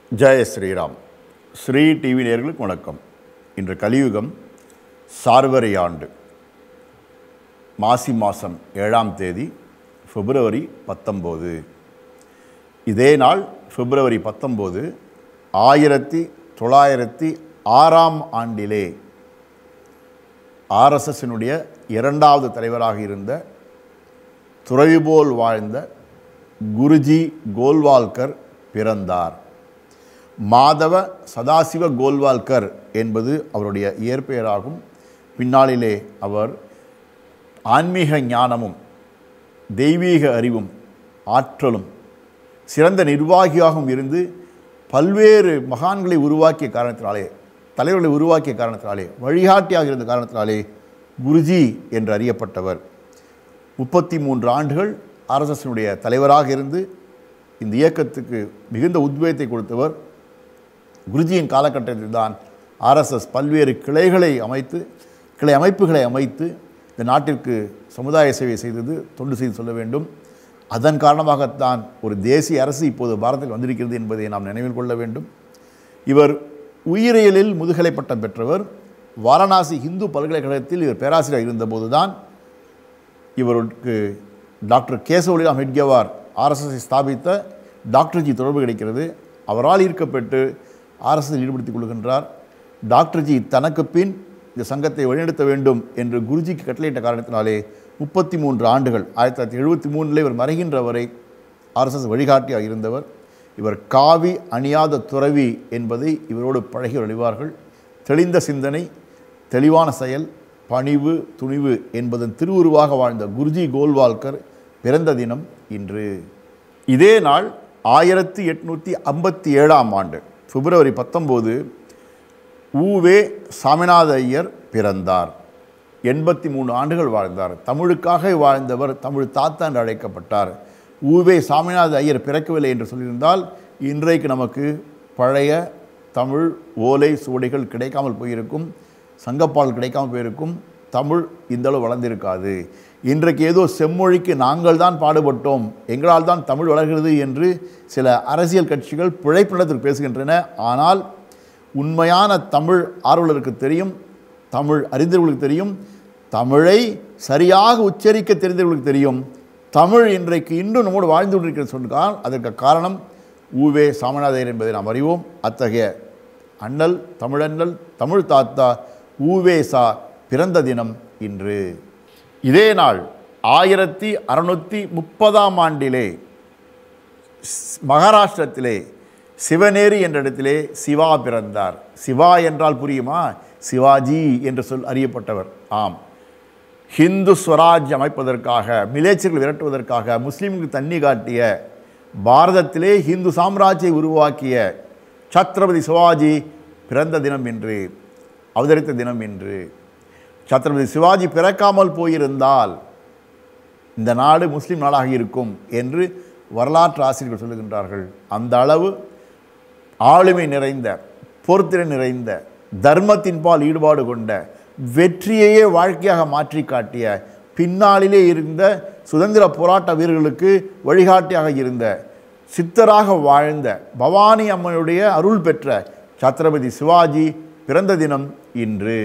ஜெய ஸ்ரீராம் ஸ்ரீ டிவி நேயர்களுக்கு வணக்கம் இன்று கலியுகம் சார்வரி ஆண்டு மாசி மாதம் ஏழாம் தேதி பிப்ரவரி பத்தொம்போது இதே நாள் பிப்ரவரி பத்தொம்போது ஆயிரத்தி தொள்ளாயிரத்தி ஆறாம் ஆண்டிலே ஆர்எஸ்எஸ்னுடைய இரண்டாவது தலைவராக இருந்த துறவி போல் வாழ்ந்த குருஜி கோல்வால்கர் பிறந்தார் மாதவ சதாசிவ கோல்வால்கர் என்பது அவருடைய இயற்பெயராகும் பின்னாளிலே அவர் ஆன்மீக ஞானமும் தெய்வீக அறிவும் ஆற்றலும் சிறந்த நிர்வாகியாகவும் இருந்து பல்வேறு மகான்களை உருவாக்கிய காரணத்தினாலே தலைவர்களை உருவாக்கிய காரணத்தினாலே வழிகாட்டியாக இருந்த காரணத்தினாலே குருஜி என்று அறியப்பட்டவர் முப்பத்தி மூன்று ஆண்டுகள் ஆர்எஸ்எஸ்னுடைய தலைவராக இருந்து இந்த இயக்கத்துக்கு மிகுந்த உத்வேகத்தை கொடுத்தவர் குருஜியின் காலகட்டத்தில் தான் ஆர்எஸ்எஸ் பல்வேறு கிளைகளை அமைத்து கிளை அமைப்புகளை அமைத்து இந்த நாட்டிற்கு சமுதாய சேவை செய்தது தொண்டு செய்து சொல்ல வேண்டும் அதன் காரணமாகத்தான் ஒரு தேசிய அரசு இப்போது பாரதத்தில் வந்திருக்கிறது என்பதை நாம் நினைவில் கொள்ள வேண்டும் இவர் உயிரியலில் முதுகலை பட்டம் பெற்றவர் வாரணாசி இந்து பல்கலைக்கழகத்தில் இவர் பேராசிரியர் இருந்தபோது தான் இவருக்கு டாக்டர் கேசவலிராம் ஹெட்கேவார் ஆர்எஸ்எஸ்ஐ ஸ்தாபித்த டாக்டர்ஜி தொடர்பு கிடைக்கிறது அவரால் ஈர்க்கப்பட்டு ஆர்எஸ்எஸ் ஈடுபடுத்திக் கொள்கின்றார் டாக்டர்ஜி தனக்கு பின் இந்த சங்கத்தை வழிநடத்த வேண்டும் என்று குருஜிக்கு கட்டளையிட்ட காரணத்தினாலே முப்பத்தி மூன்று ஆண்டுகள் ஆயிரத்தி தொள்ளாயிரத்தி எழுபத்தி மூணில் இவர் மறைகின்ற வரை ஆர்எஸ்எஸ் வழிகாட்டியாக இருந்தவர் இவர் காவி அணியாத துறவி என்பதை இவரோடு பழகி அறிவார்கள் தெளிந்த சிந்தனை தெளிவான செயல் பணிவு துணிவு என்பதன் திருவுருவாக வாழ்ந்த குருஜி கோல்வால்கர் பிறந்த தினம் இன்று இதே நாள் ஆயிரத்தி எட்நூற்றி ஐம்பத்தி ஏழாம் ஆண்டு பிப்ரவரி பத்தொம்போது ஊவே சாமிநாத ஐயர் பிறந்தார் எண்பத்தி மூணு ஆண்டுகள் வாழ்ந்தார் தமிழுக்காக வாழ்ந்தவர் தமிழ் தாத்தா என்று அழைக்கப்பட்டார் ஊவே சாமிநாத ஐயர் பிறக்கவில்லை என்று சொல்லியிருந்தால் இன்றைக்கு நமக்கு பழைய தமிழ் ஓலை சுவடிகள் கிடைக்காமல் போயிருக்கும் சங்கப்பால் கிடைக்காமல் போயிருக்கும் தமிழ் இந்தளவு வளர்ந்திருக்காது இன்றைக்கு ஏதோ செம்மொழிக்கு நாங்கள் தான் பாடுபட்டோம் எங்களால் தான் தமிழ் வளர்கிறது என்று சில அரசியல் கட்சிகள் பிழைப்பிடத்தில் பேசுகின்றன ஆனால் உண்மையான தமிழ் ஆர்வலருக்கு தெரியும் தமிழ் அறிந்தவர்களுக்கு தெரியும் தமிழை சரியாக உச்சரிக்க தெரிந்தவர்களுக்கு தெரியும் தமிழ் இன்றைக்கு இன்னும் நம்மோடு வாழ்ந்து கொண்டிருக்கிறது சொன்னால் அதற்கு காரணம் ஊவே சாமிநாதையர் என்பதை நாம் அறிவோம் அத்தகைய அண்ணல் தமிழண்ணல் தமிழ் தாத்தா ஊவேசா பிறந்த தினம் இன்று இதே நாள் ஆயிரத்தி அறுநூற்றி முப்பதாம் ஆண்டிலே மகாராஷ்டிரத்திலே சிவநேரி என்ற இடத்திலே சிவா பிறந்தார் சிவா என்றால் புரியுமா சிவாஜி என்று சொல் அறியப்பட்டவர் ஆம் ஹிந்து ஸ்வராஜ் அமைப்பதற்காக மிலேச்சர்கள் விரட்டுவதற்காக முஸ்லீம்களுக்கு தண்ணி காட்டிய பாரதத்திலே ஹிந்து சாம்ராஜ்யை உருவாக்கிய சத்ரபதி சிவாஜி பிறந்த தினம் என்று அவதரித்த தினம் என்று சத்ரபதி சிவாஜி பிறக்காமல் போயிருந்தால் இந்த நாடு முஸ்லீம் நாடாக இருக்கும் என்று வரலாற்று ஆசிரியர்கள் சொல்லுகின்றார்கள் அந்த அளவு ஆளுமை நிறைந்த பொறுத்திறன் நிறைந்த தர்மத்தின் பால் ஈடுபாடு கொண்ட வெற்றியையே வாழ்க்கையாக மாற்றி காட்டிய பின்னாளிலே இருந்த சுதந்திர போராட்ட வீரர்களுக்கு வழிகாட்டியாக இருந்த சித்தராக வாழ்ந்த பவானி அம்மனுடைய அருள் பெற்ற சத்ரபதி சிவாஜி பிறந்த தினம் இன்று